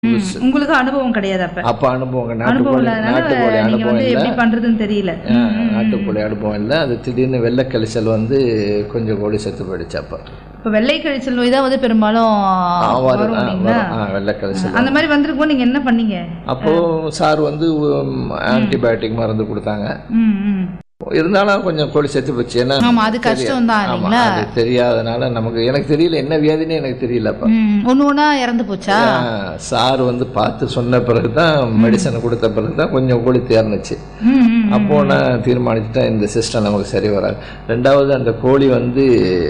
ம், புதுசு உங்களுக்கு அனுபவம் கிடையாது அப்ப அப்போ அனுபவம் அனுபவம் நாட்டுக்கோழி இல்லாதனால நாட்டுக்கோழி நீங்க அனுபவம் வந்து இல்லை எப்படி பண்றதுன்னு தெரியல ஆ, நாட்டுக்கோழி அனுபவம் இல்லை அது திடீர்னு வெள்ளை கழிச்சல் வந்து கொஞ்சம் கோழி செத்து போயிடுச்சு அப்போ இப்ப வெள்ளை கழிச்சல் நோய் தான் வந்து பெரும்பாலும் ஆ, வரும் வரும் ஆ, இல்லைங்களா வரும். ஆ, வெள்ளை கழிச்சல் அந்த மாதிரி வந்திருக்கும் நீங்க என்ன பண்ணீங்க அப்போ சார் வந்து ஆன்டிபயோட்டிக் மருந்து கொடுத்தாங்க ம் ம் இருந்தாலும் கொஞ்சம் கோழி செத்து போச்சு ஏன்னா ஆமா அது கஷ்டம் தான் ஆமா இல்லைங்களா அது தெரியாதனால நமக்கு எனக்கு தெரியல என்ன வியாதினே எனக்கு தெரியல அப்ப ம் ஒண்ணு ஒண்ணா இறந்து போச்சா சார் வந்து பார்த்து சொன்ன பிறகு தான் மெடிசன் கொடுத்த பிறகு தான் கொஞ்சம் கோழி தேர்னுச்சு ம் ம் அப்போ நான் தீர்மானிச்சுட்டேன் இந்த சிஸ்டம் நமக்கு சரி வராது ரெண்டாவது அந்த கோழி வந்து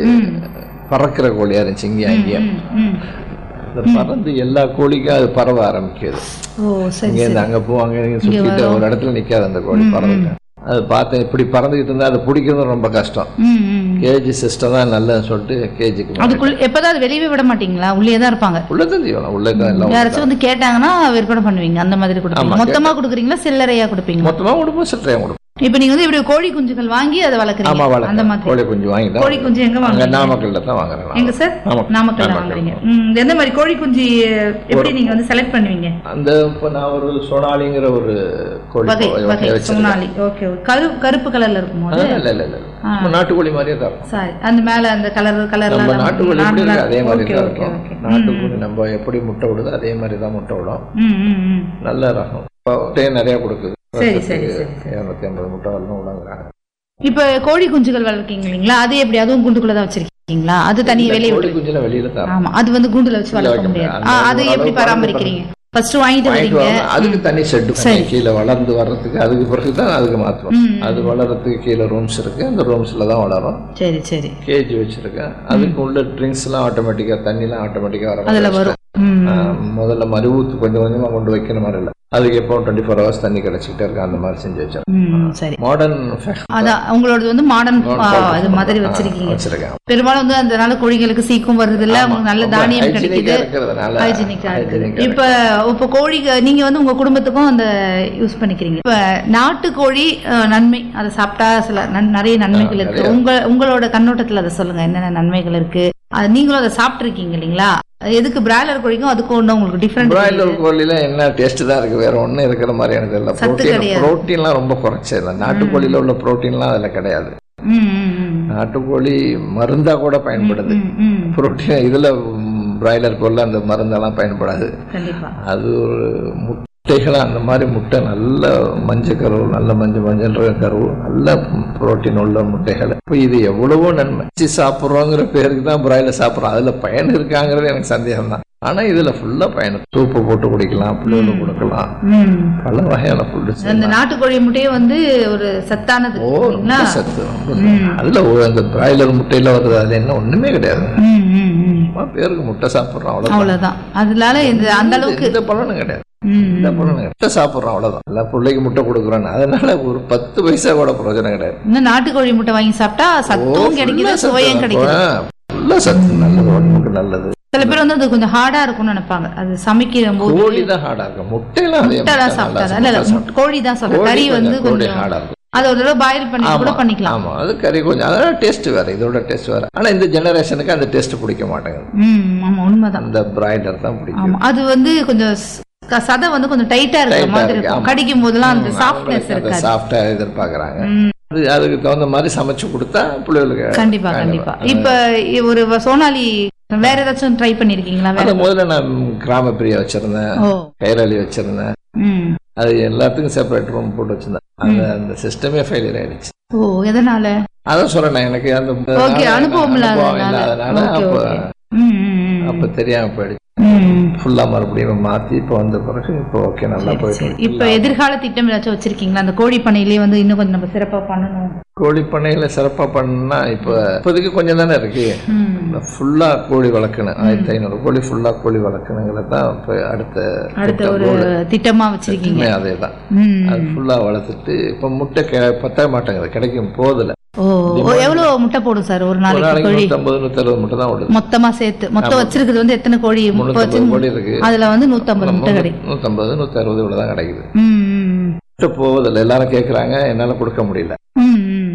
பறக்கிற கோழியா இருந்துச்சு இங்கேயும் அங்கேயும் ம், ம் இந்த பறந்து எல்லா கோழிக்கும் அது பரவ ஆரம்பிக்குது ஓ சரி இங்கேருந்து அங்கே போவாங்க இங்கே சுற்றிட்டு ஒரு இடத்துல நிற்காது அந்த கோழி பறந்து அது பார்த்தேன் இப்படி பறந்துக்கிட்டு இருந்தால் அதை பிடிக்கிறது ரொம்ப கஷ்டம் ம் ம் கேஜி சிஸ்டம் தான் நல்லதுன்னு சொல்லிட்டு கேஜிக்கு அதுக்குள்ள எப்பதான் அது வெளியவே விட மாட்டீங்களா உள்ளே தான் இருப்பாங்க உள்ளதான் தீவனம் உள்ளதான் எல்லாம் யாராச்சும் வந்து கேட்டாங்கன்னா விற்பனை பண்ணுவீங்க அந்த மாதிரி கொடுப்பீங்க மொத்தமா கொடுக்குறீங்களா சில்லறையா கொடுப்பீங்க மொத்தமாக கொடுப்போம் சில்லறையாக கொடுப்போம் இப்போ நீங்க வந்து இப்படி கோழி குஞ்சுகள் வாங்கி அதை வளர்க்குறீங்க ஆமாம் அந்த வளர்க்க மாதிரி கோழி குஞ்சு வாங்கிட்டோம் கோழி குஞ்சு எங்க அங்கே வாங்குறீங்க நாமக்கல்ல தான் வாங்குறேன் எங்க சார் நாமக்கல். நாமக்கல்ல வாங்குறீங்க ம் எந்த மாதிரி கோழி குஞ்சு எப்படி நீங்க வந்து செலக்ட் பண்ணுவீங்க அந்த இப்போ நான் ஒரு சோனாலிங்கிற ஒரு கோழி வகை வகை வகை வச்சிருக்கேன் சோனாலி ஓகே கரு கருப்பு கலர்ல இருக்கும் அது இல்லை இல்லை இல்லை நம்ம நாட்டுக்கோழி மாதிரியே தான் இருக்கும் சாரி அந்த மேல அந்த கலர் நம்ம கலர்லாம் நாட்டுக்கோழி எப்படி இருக்கு அதே மாதிரி ஓகே தான் ஓகே இருக்கும் ஓகே நாட்டுக்கோழி நம்ம எப்படி முட்டை விடுதோ அதே மாதிரி தான் முட்டை விடும் ம் ம் ம் நல்ல ரகம் இப்போ முட்டையே நிறையா கொடுக்குது சரி சரி சரி இரநூத்தி ஐம்பது முட்டை வரணும் விடாங்கிறாங்க இப்போ கோழி குஞ்சுகள் வளர்க்கீங்க இல்லைங்களா அது எப்படி அதுவும் குண்டுக்குள்ள தான் வச்சிருக்கீங்களா அது தனி வெளியே கோழி குஞ்சுல வெளியில தான் ஆமா அது வந்து கூண்டுல வச்சு வளர்க்க வைக்க முடியாது முடியாது. ஆ, அந்த அது ஒரு எப்படி அளவு பராமரிக்கிறீங்க ஃபர்ஸ்ட் வாங்கிட்டு வாங்கிட்டு வரீங்க வரணும். அதுக்கு தனி செட்டு சரி. கீழே வளர்ந்து வர்றதுக்கு அதுக்கு பிறகு தான் அதுக்கு மாற்றுவோம் ம். அது வளர்றதுக்கு கீழே ரூம்ஸ் இருக்கு அந்த ரூம்ஸ்ல தான் வளரும் சரி சரி கேஜி வச்சிருக்கேன் அதுக்கு உள்ள ட்ரிங்க்ஸ்லாம் ஆட்டோமேட்டிக்காக தண்ணிலாம் ஆட்டோமேட்டிக்காக வர அதுல வரும் ம் ஆ, முதல்ல மறுவூத்து கொஞ்சம் கொஞ்சமாக கொண்டு வைக்கிற மாதிரி இல்லை அதுக்கு எப்போ டுவெண்ட்டி ஃபோர் ஹவர்ஸ் தண்ணி கிடச்சிக்கிட்டே இருக்கு அந்த மாதிரி செஞ்சு வச்சேன் ம் சரி மாடர்ன் அதான் உங்களோடது வந்து மாடர்ன் இது மாதிரி வச்சிருக்கீங்க வச்சிருக்கேன் பெரும்பாலும் வந்து அதனால கோழிகளுக்கு சீக்கும் வருது இல்ல உங்களுக்கு நல்ல தானியம் ஹைஜீனிக்காக கிடைக்குது இருக்கிறதுனால ஹைஜீனிக்கா இருக்குது hygienic-ஆ இப்ப இப்ப கோழிக்கு நீங்க வந்து உங்க குடும்பத்துக்கும் அந்த யூஸ் பண்ணிக்கிறீங்க இப்ப நாட்டுக்கோழி அஹ், நன்மை அதை சாப்பிட்டா சில நன்- நிறைய நன்மைகள் இருக்கு உங்க உங்களோட கண்ணோட்டத்துல அதை சொல்லுங்க என்னென்ன நன்மைகள் இருக்கு அது நீங்களும் அதை சாப்பிட்டுருக்கீங்க இல்லைங்களா எதுக்கு பிராய்லர் கோழிக்கும் அதுக்கும் ஒன்றும் உங்களுக்கு டிஃப்ரெண்ட் பிராய்லர் கோழியில என்ன டேஸ்ட் தான் இருக்கு வேற ஒன்றும் இருக்கிற மாதிரி எனக்கு தெரியல சத்து ப்ரோட்டீன் கிடையாது. ப்ரோட்டீன்லாம் ரொம்ப குறைச்சது நாட்டுக்கோழியில உள்ள ப்ரோட்டீன்லாம் அதில் கிடையாது ம் ம், ம் நாட்டுக்கோழி மருந்தா கூட பயன்படுது ம், ம் புரோட்டீன் இதுல பிராய்லர் கோழில் அந்த மருந்தெல்லாம் பயன்படாது கண்டிப்பா அது ஒரு முட்டைகள் அந்த மாதிரி முட்டை நல்ல மஞ்சள் கருவு நல்ல மஞ்சள் மஞ்சள் கருவு நல்ல புரோட்டீன் உள்ள முட்டைகள் இப்போ இது எவ்வளவோ நன்மை வச்சு சாப்பிட்றோங்கிற பேருக்கு தான் பிராய்லர் சாப்பிட்றோம் அதில் பயன் இருக்காங்கிறது எனக்கு சந்தேகம் தான் ஆனால் இதில் ஃபுல்லாக பயன் சூப்பு போட்டு குடிக்கலாம் பிள்ளைகளுக்கு கொடுக்கலாம் ம் பல வகையான ஃபுட்டு அந்த நாட்டுக்கோழி முட்டையே வந்து ஒரு சத்தானது ஓ இல்லைங்களா ரொம்ப சத்து ரொம்ப சத்து. அதுல ஒரு அந்த பிராய்லர் முட்டையில வருது அதுல என்ன ஒண்ணுமே கிடையாது ம் ம் ம் சும்மா பேருக்கு முட்டை சாப்பிட்றோம் அவ்வளவுதான் அவ்வளவுதான் அதனால இந்த அந்த அளவுக்கு இந்த பலனும் கிடையாது ம் இந்த பலனும் கிடையாது. முட்டை சாப்பிட்றோம் அவ்வளவுதான் எல்லாம் பிள்ளைக்கு முட்டை கொடுக்குறோன்னு அதனால ஒரு பத்து பைசா கூட பிரயோஜனம் கிடையாது இன்னும் நாட்டுக்கோழி முட்டை வாங்கி சாப்பிட்டா சத்தும் கிடைக்குது சுவையும் கிடைக்குது ஃபுல்லா சத்து நல்லது உடம்புக்கு நல்லது சில பேர் வந்து அது கொஞ்சம் ஹார்டா இருக்கும்னு நினைப்பாங்க அது சமைக்கிற போது கோழி தான் ஹார்டா இருக்கும் முட்டையெல்லாம் அதே முட்டை தான் சாப்பிட்டா இல்ல இல்ல முட்டை- கோழி தான் சாப்பிட்டா கறி வந்து கோழி கொஞ்சம் ஹார்டா இருக்கும் அதை ஒரு தடவை பாயில் பண்ணி கூட ஆமா, பண்ணிக்கலாம் ஆமா அது கறி கொஞ்சம் அதெல்லாம் டேஸ்ட் வேற இதோட டேஸ்ட் வேற ஆனா இந்த ஜெனரேஷனுக்கு அந்த டேஸ்ட் பிடிக்க மாட்டேங்குது ம் ஆமா உண்மைதான் அந்த பிராய்லர் தான் பிடிக்கும் ஆமா அது வந்து கொஞ்சம் ஸ்- க- சதை வந்து கொஞ்சம் டைட்டா இருக்கிற Tight-ஆ மாதிரி இருக்கு, இருக்கும் ஆமா. கடிக்கும் போதெல்லாம் அந்த சாஃப்ட்னஸ் அந்த இருக்காது சாஃப்டா எதிர்பார்க்கறாங்க ம். அது அதுக்கு தகுந்த மாதிரி சமைச்சு கொடுத்தா பிள்ளைகளுக்கு கண்டிப்பா கண்டிப்பா இப்ப இ- ஒரு வ- சோனாலி வேற ஏதாச்சும் ட்ரை பண்ணிருக்கீங்களா வேற அது முதல்ல நான் கிராம பிரியா வச்சிருந்தேன் ஓ கைராளி வச்சிருந்தேன் ம் அது எல்லாத்துக்கும் செப்பரேட் ரூம் போட்டு வச்சிருந்தேன் அந்த அந்த சிஸ்டமே ஃபெயிலியர் ஆயிடுச்சு ஓ எதனால அதான் சொல்றேன் எனக்கு அந்த ஓகே அதனால- அனுபவம் அனுபவம் இல்லாதனால இல்லாதனால ஓகே அப்ப ஓகே ம் ம், ம் அப்ப தெரியாம போயிடுச்சு ம் ஃபுல்லா மறுபடியும் மாத்தி இப்போ வந்த பிறகு இப்போ ஓகே நல்லா போயிட்டு இருக்கு. இப்ப எதிர்கால திட்டம் ஏதாச்சும் வச்சிருக்கீங்களா அந்த கோழி பண்ணையிலேயே வந்து இன்னும் கொஞ்சம் நம்ம சிறப்பா பண்ணணும் கோழி பண்ணையில சிறப்பா பண்ணா இப்போ இப்போதைக்கு கொஞ்சம் தானே இருக்கு ம். ஃபுல்லா கோழி வளர்க்கணும் ஆயிரத்தி ஐநூறு கோழி ஃபுல்லா கோழி வளர்க்கணுங்கிறது தான் இப்போ அடுத்த அடுத்த ஒரு திட்டமா வச்சிருக்கீங்க அதே தான் ம் அது ஃபுல்லா வளர்த்துட்டு இப்போ முட்டை கெ பத்த மாட்டேங்குது கிடைக்கும் போதில்ல ஓ ஓ, எவ்வளவு முட்டை போடும் சார் ஒரு ஒரு நாளைக்கு நாளைக்கு கோழி நூற்றம்பது நூற்றறுபது முட்டை தான் விடுது மொத்தமா சேர்த்து மொத்தம் வச்சிருக்கிறது வந்து எத்தனை கோழி முப்பது முந்நூற்றம்பது கோழி இருக்கு அதுல வந்து நூத்தம்பது முட்டை கிடைக்கும் நூற்றம்பது நூற்றி அறுபது இவ்வளோ தான் கிடைக்குது ம், ம், முட்டை போவதில்லை எல்லாரும் கேட்குறாங்க என்னால் கொடுக்க முடியல ம், ம், ம்.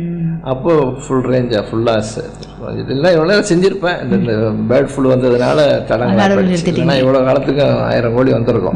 அப்போ ஃபுல் ரேஞ்சாக ஃபுல்லாக இதெல்லாம் இவ்வளோ நேரம் செஞ்சுருப்பேன் இந்த பேர்ட் ஃபுல் வந்ததுனால தடங்கள் நடுவுல ஏற்பட்டுச்சு. நிறுத்திட்டீங்க. இல்லைன்னா இவ்வளோ காலத்துக்கு ஆயிரம் கோழி வந்திருக்கும்